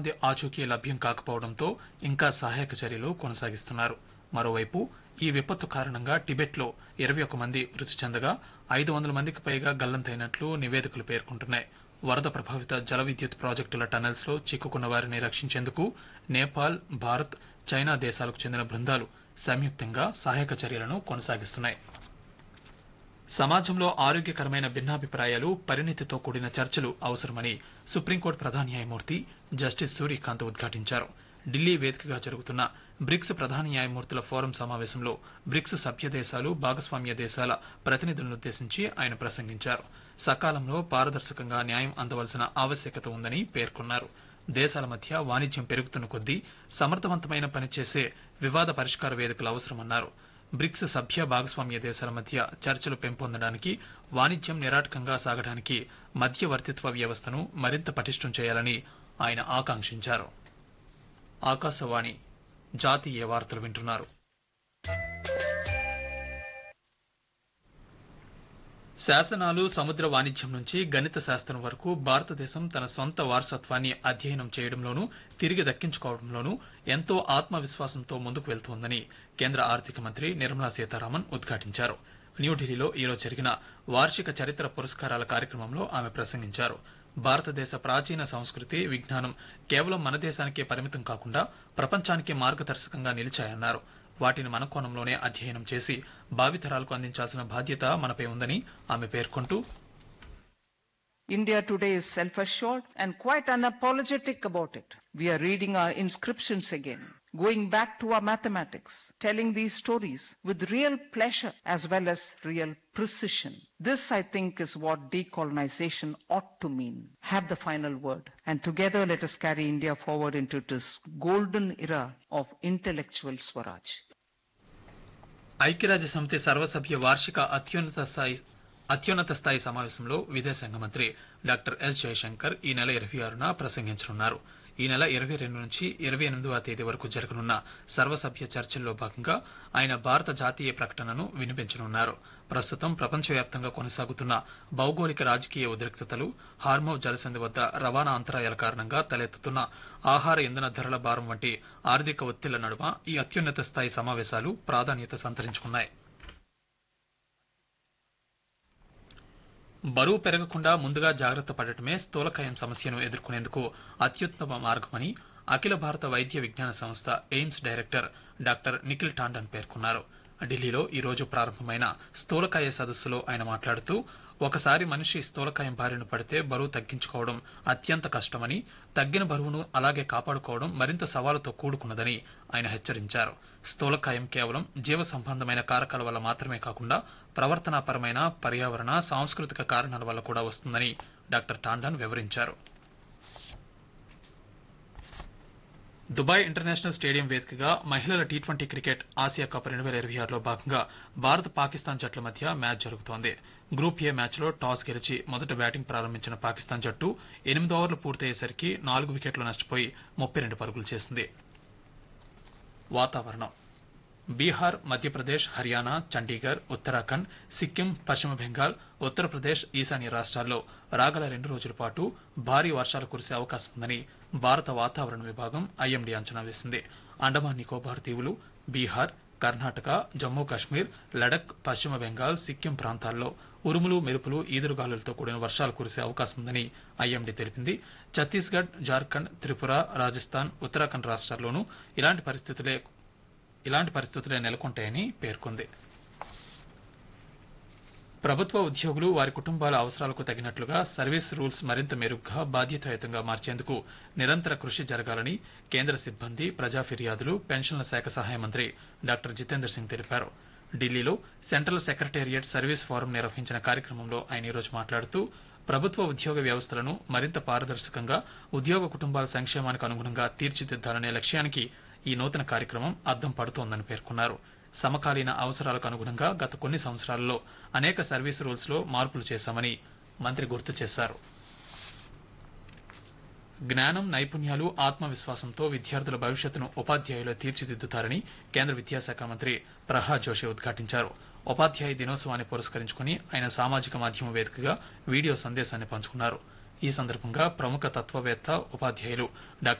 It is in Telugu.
మంది ఆచూకీ లభ్యం కాకపోవడంతో ఇంకా సహాయక చర్యలు కొనసాగిస్తున్నారు మరోవైపు ఈ విపత్తు కారణంగా టిబెట్లో ఇరవై ఒక్క మంది మృతి చెందగా ఐదు వందల మందికి పైగా గల్లంతైనట్లు నివేదికలు పేర్కొంటున్నాయి వరద ప్రభావిత జల విద్యుత్ ప్రాజెక్టుల టనెల్స్ లో చిక్కుకున్న వారిని రక్షించేందుకు నేపాల్ భారత్ చైనా దేశాలకు చెందిన బృందాలు సంయుక్తంగా సహాయక చర్యలను కొనసాగిస్తున్నాయి సమాజంలో ఆరోగ్యకరమైన భిన్నాభిప్రాయాలు పరిణితితో కూడిన చర్చలు అవసరమని సుప్రీంకోర్టు ప్రధాన న్యాయమూర్తి జస్టిస్ సూర్యకాంత్ ఉద్ఘాటించారు ఢిల్లీ వేదికగా జరుగుతున్న బ్రిక్స్ ప్రధాన న్యాయమూర్తుల ఫోరం సమావేశంలో బ్రిక్స్ సభ్య దేశాలు భాగస్వామ్య దేశాల ప్రతినిధులనుద్దేశించి ఆయన ప్రసంగించారు సకాలంలో పారదర్శకంగా న్యాయం అందవలసిన ఆవశ్యకత ఉందని పేర్కొన్నారు దేశాల మధ్య వాణిజ్యం పెరుగుతున్న కొద్దీ సమర్థవంతమైన పనిచేసే వివాద పరిష్కార వేదికలు అవసరమన్నారు బ్రిక్స్ సభ్య భాగస్వామ్య దేశాల మధ్య చర్చలు పెంపొందడానికి వాణిజ్యం నిరాటకంగా సాగడానికి మధ్యవర్తిత్వ వ్యవస్థను మరింత పటిష్టం చేయాలని ఆయన ఆకాంక్షించారు ఆకాశవాణి జాతీయ వార్తలు వింటున్నారు శాసనాలు సముద్ర వాణిజ్యం నుంచి గణిత శాస్త్రం వరకు భారతదేశం తన సొంత వారసత్వాన్ని అధ్యయనం చేయడంలోనూ తిరిగి దక్కించుకోవడంలోనూ ఎంతో ఆత్మవిశ్వాసంతో ముందుకు వెళ్తోందని కేంద్ర ఆర్థిక మంత్రి నిర్మలా సీతారామన్ ఉద్ఘాటించారు న్యూఢిల్లీలో ఈరోజు జరిగిన వార్షిక చరిత్ర పురస్కారాల కార్యక్రమంలో ఆమె ప్రసంగించారు భారతదేశ ప్రాచీన సంస్కృతి విజ్ఞానం కేవలం మన దేశానికే పరిమితం కాకుండా ప్రపంచానికి మార్గదర్శకంగా నిలిచాయన్నారు వాటిని మన కోణంలోనే అధ్యయనం చేసి భావితరాలకు అందించాల్సిన బాధ్యత మనపై ఉందని ఆమె పేర్కొంటూ India today is self assured and quite unapologetic about it. We are reading our inscriptions again, going back to our mathematics, telling these stories with real pleasure as well as real precision. This, I think, is what decolonization ought to mean. Have the final word. And together let us carry India forward into this golden era of intellectual Swaraj. ఐక్యరాజ్య సమితి సర్వసభ్య వార్షిక అత్యున్నత స్థాయి అత్యున్నత స్థాయి సమావేశంలో విదేశాంగ మంత్రి డాక్టర్ ఎస్ జయశంకర్ ఈ నెల ఇరవై ఆరున ప్రసంగించనున్నారు ఈ నెల ఇరవై రెండు నుంచి ఇరవై ఎనిమిదవ తేదీ వరకు జరగనున్న సర్వసభ్య చర్చల్లో భాగంగా ఆయన భారత జాతీయ ప్రకటనను వినిపించనున్నారు ప్రస్తుతం ప్రపంచవ్యాప్తంగా కొనసాగుతున్న భౌగోళిక రాజకీయ ఉద్రిక్తతలు హార్మో జలసంధి వద్ద రవాణా అంతరాయాల కారణంగా తలెత్తుతున్న ఆహార ఇంధన ధరల భారం వంటి ఆర్థిక ఒత్తిళ్ల నడుమ ఈ అత్యున్నత స్థాయి సమావేశాలు ప్రాధాన్యత సంతరించుకున్నాయి బరువు పెరగకుండా ముందుగా జాగ్రత్త పడటమే స్థూలకాయం సమస్యను ఎదుర్కొనేందుకు అత్యుత్తమ మార్గమని అఖిల భారత వైద్య విజ్ఞాన సంస్థ AIIMS director doctor Nikhil Tandon పేర్కొన్నారు ఢిల్లీలో ఈ రోజు ప్రారంభమైన స్థూలకాయ సదస్సులో ఆయన మాట్లాడుతూ ఒకసారి మనిషి స్థూలకాయం బారిన పడితే బరువు తగ్గించుకోవడం అత్యంత కష్టమని తగ్గిన బరువును అలాగే కాపాడుకోవడం మరింత సవాలుతో కూడుకున్నదని ఆయన హెచ్చరించారు స్థూలకాయం కేవలం జీవ సంబంధమైన కారకాల వల్ల మాత్రమే కాకుండా ప్రవర్తనాపరమైన పర్యావరణ సాంస్కృతిక కారణాల వల్ల కూడా వస్తుందని డాక్టర్ టాండన్ వివరించారు దుబాయ్ ఇంటర్నేషనల్ స్టేడియం వేదికగా మహిళల T twenty cricket Asia cup రెండు వేల ఇరవై ఆరులో భాగంగా భారత్ పాకిస్తాన్ జట్ల మధ్య మ్యాచ్ జరుగుతోంది గ్రూప్ ఏ మ్యాచ్లో టాస్ గెలిచి మొదట బ్యాటింగ్ ప్రారంభించిన పాకిస్తాన్ జట్టు ఎనిమిది ఓవర్లు పూర్తయ్యేసరికి నాలుగు వికెట్లు నష్టపోయి ముప్పై రెండు పరుగులు చేసింది వాతావరణం బీహార్ మధ్యప్రదేశ్ హర్యానా చండీగఢ్ ఉత్తరాఖండ్ సిక్కిం పశ్చిమ బెంగాల్ ఉత్తరప్రదేశ్ ఈశాన్య రాష్ట్రాల్లో రాగల రెండు రోజుల పాటు భారీ వర్షాలు కురిసే అవకాశం ఉందని భారత వాతావరణ విభాగం ఐఎండీ అంచనా వేసింది అండమాన్ నికోబార్ దీవులు బీహార్ కర్ణాటక జమ్మూ కాశ్మీర్ లడక్ పశ్చిమ బెంగాల్ సిక్కిం ప్రాంతాల్లో ఉరుములు మెరుపులు ఈదురుగాలులతో కూడిన వర్షాలు కురిసే అవకాశం ఉందని ఐఎండీ తెలిపింది ఛత్తీస్గఢ్ జార్ఖండ్ త్రిపుర రాజస్థాన్ ఉత్తరాఖండ్ రాష్ట్రాల్లోనూ ఇలాంటి పరిస్థితులే ఇలాంటి పరిస్థితులే నెలకొంటాయని పేర్కొంది ప్రభుత్వ ఉద్యోగులు వారి కుటుంబాల అవసరాలకు తగినట్లుగా సర్వీస్ రూల్స్ మరింత మెరుగ్గా బాధ్యతాయుతంగా మార్చేందుకు నిరంతర కృషి జరగాలని కేంద్ర సిబ్బంది ప్రజా ఫిర్యాదులు పెన్షన్ల శాఖ సహాయ మంత్రి డాక్టర్ జితేందర్ సింగ్ తెలిపారు ఢిల్లీలో సెంట్రల్ సెక్రటేరియట్ సర్వీస్ ఫోరం నిర్వహించిన కార్యక్రమంలో ఆయన ఈరోజు మాట్లాడుతూ ప్రభుత్వ ఉద్యోగ వ్యవస్థలను మరింత పారదర్శకంగా ఉద్యోగ కుటుంబాల సంక్షేమానికి అనుగుణంగా తీర్చిదిద్దాలనే లక్ష్యానికి ఈ నూతన కార్యక్రమం అద్దం పడుతోందని పేర్కొన్నారు సమకాలీన అవసరాలకు అనుగుణంగా గత కొన్ని సంవత్సరాల్లో అనేక సర్వీస్ రూల్స్ లో మార్పులు చేశామని మంత్రి గుర్తు చేశారు జ్ఞానం నైపుణ్యాలు ఆత్మవిశ్వాసంతో విద్యార్థుల భవిష్యత్తును ఉపాధ్యాయులు తీర్చిదిద్దుతారని కేంద్ర విద్యాశాఖ మంత్రి ప్రహ్లాద్ జోషి ఉద్ఘాటించారు ఉపాధ్యాయ దినోత్సవాన్ని పురస్కరించుకుని ఆయన సామాజిక మాధ్యమ వేదికగా వీడియో సందేశాన్ని పంచుకున్నారు ఈ సందర్భంగా ప్రముఖ తత్వవేత్త ఉపాధ్యాయులు డాక్టర్